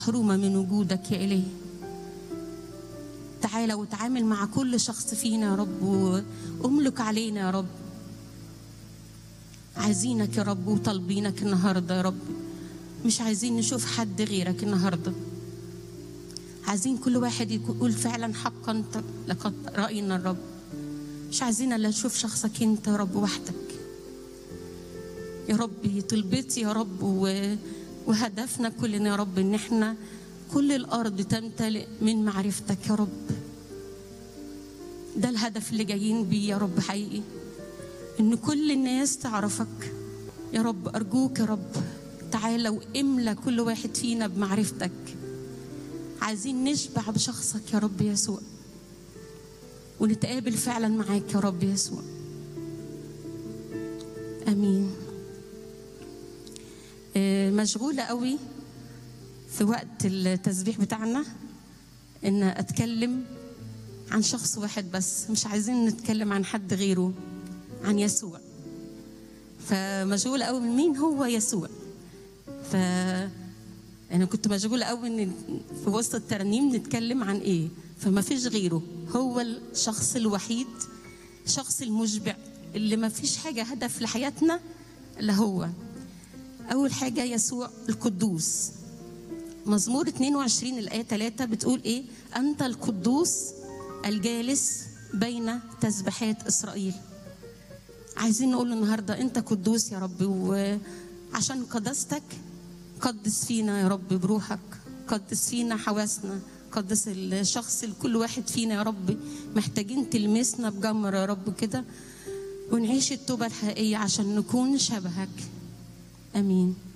محرومة من وجودك يا إلهي تعالى وتعامل مع كل شخص فينا يا رب واملك علينا يا رب عايزينك يا رب وطالبينك النهارده يا رب مش عايزين نشوف حد غيرك النهارده عايزين كل واحد يقول فعلا حقا لقد رأينا الرب مش عايزين الا نشوف شخصك انت يا رب وحدك يا رب طلبتي يا رب و... وهدفنا كلنا يا رب ان احنا كل الارض تمتلئ من معرفتك يا رب ده الهدف اللي جايين بيه يا رب حقيقي ان كل الناس تعرفك يا رب ارجوك يا رب تعالى واملى كل واحد فينا بمعرفتك عايزين نشبع بشخصك يا رب يسوع ونتقابل فعلا معاك يا رب يسوع امين مشغولة قوي في وقت التسبيح بتاعنا ان اتكلم عن شخص واحد بس مش عايزين نتكلم عن حد غيره عن يسوع فمشغولة قوي من مين هو يسوع ف انا كنت مشغولة قوي ان في وسط الترنيم نتكلم عن ايه فما فيش غيره هو الشخص الوحيد الشخص المشبع اللي ما فيش حاجة هدف لحياتنا الا هو أول حاجة يسوع القدوس مزمور 22 الآية 3 بتقول إيه أنت القدوس الجالس بين تسبيحات إسرائيل عايزين نقول النهاردة أنت قدوس يا رب وعشان قدستك قدس فينا يا رب بروحك قدس فينا حواسنا قدس الشخص لكل واحد فينا يا رب محتاجين تلمسنا بجمر يا رب كده ونعيش التوبة الحقيقية عشان نكون شبهك امين